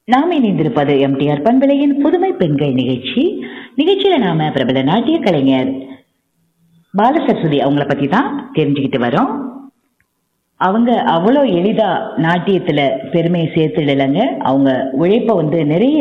நாம் இணைந்திருப்பது எம்டிஆர் பண்பலையின் புதுமை பெண்கள் நிகழ்ச்சி நிகழ்ச்சியில நாம பிரபல நாட்டிய கலைஞர் பாலசரஸ்வதி அவங்கள பத்தி தான் தெரிஞ்சுக்கிட்டு வரோம் அவங்க அவ்வளோ எளிதா நாட்டியத்துல பெருமையை சேர்த்துடலைங்க அவங்க உழைப்ப வந்து நிறைய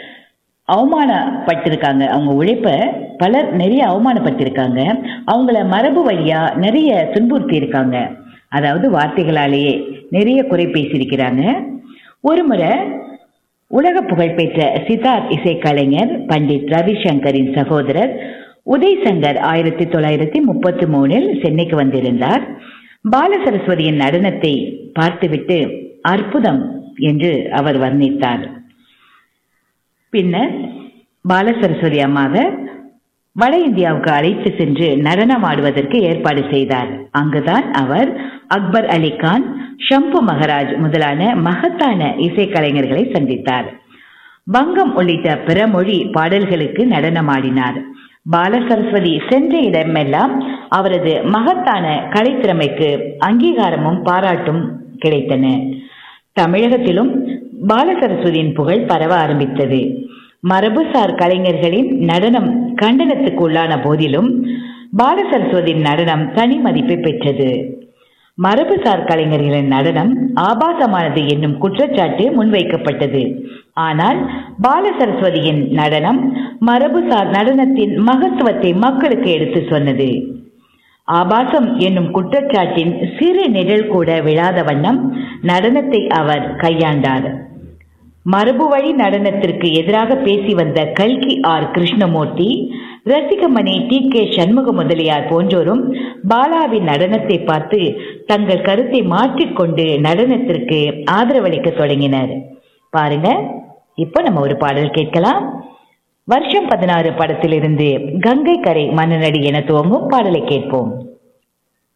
அவமானப்பட்டிருக்காங்க அவங்க உழைப்ப பலர் நிறைய அவமானப்பட்டிருக்காங்க அவங்கள மரபு வழியா நிறைய துன்புறுத்தி இருக்காங்க அதாவது வார்த்தைகளாலேயே நிறைய குறை பேசியிருக்கிறாங்க ஒரு முறை உலக புகழ்பெற்ற சித்தார் இசைக்கலைஞர் பண்டிட் ரவிசங்கரின் சகோதரர் உதய் சங்கர் ஆயிரத்தி தொள்ளாயிரத்தி முப்பத்தி மூணில் சென்னைக்கு வந்திருந்தார் பாலசரஸ்வதியின் நடனத்தை பார்த்துவிட்டு அற்புதம் என்று அவர் வர்ணித்தார் பின்னர் பாலசரஸ்வதி அம்மாவை வட இந்தியாவுக்கு அழைத்து சென்று நடனம் ஆடுவதற்கு ஏற்பாடு செய்தார் அங்குதான் அவர் அக்பர் அலி கான் ஷம்பு மகராஜ் முதலான மகத்தான இசைக்கலைஞர்களை சந்தித்தார் வங்கம் உள்ளிட்ட பிற மொழி பாடல்களுக்கு நடனமாடினார் பாலசரஸ்வதி சென்ற இடமெல்லாம் அவரது மகத்தான கலைத்திறமைக்கு அங்கீகாரமும் பாராட்டும் கிடைத்தன தமிழகத்திலும் பாலசரஸ்வதியின் புகழ் பரவ ஆரம்பித்தது மரபுசார் கலைஞர்களின் நடனம் கண்டனத்துக்கு உள்ளான போதிலும் பாலசரஸ்வதியின் நடனம் தனி மதிப்பை பெற்றது மரபுசார் கலைஞர்களின் நடனம் ஆபாசமானது என்னும் குற்றச்சாட்டு முன்வைக்கப்பட்டது ஆனால் பாலசரஸ்வதியின் நடனம் மரபுசார் நடனத்தின் மகத்துவத்தை மக்களுக்கு எடுத்து சொன்னது ஆபாசம் என்னும் குற்றச்சாட்டின் சிறு நிழல் கூட விழாத வண்ணம் நடனத்தை அவர் கையாண்டார் மரபு வழி நடனத்திற்கு எதிராக பேசி வந்த கல்கி R Krishnamurthy Rasikamani T K Shanmuga Mudaliar போன்றோரும் பாலாவின் நடனத்தை பார்த்து தங்கள் கருத்தை மாற்றிக்கொண்டு நடனத்திற்கு ஆதரவளிக்க தொடங்கினர் பாருங்க இப்ப நம்ம ஒரு பாடல் கேட்கலாம் வருஷம் பதினாறு படத்திலிருந்து கங்கை கரை மன்னனடி என துவங்கும் பாடலை கேட்போம்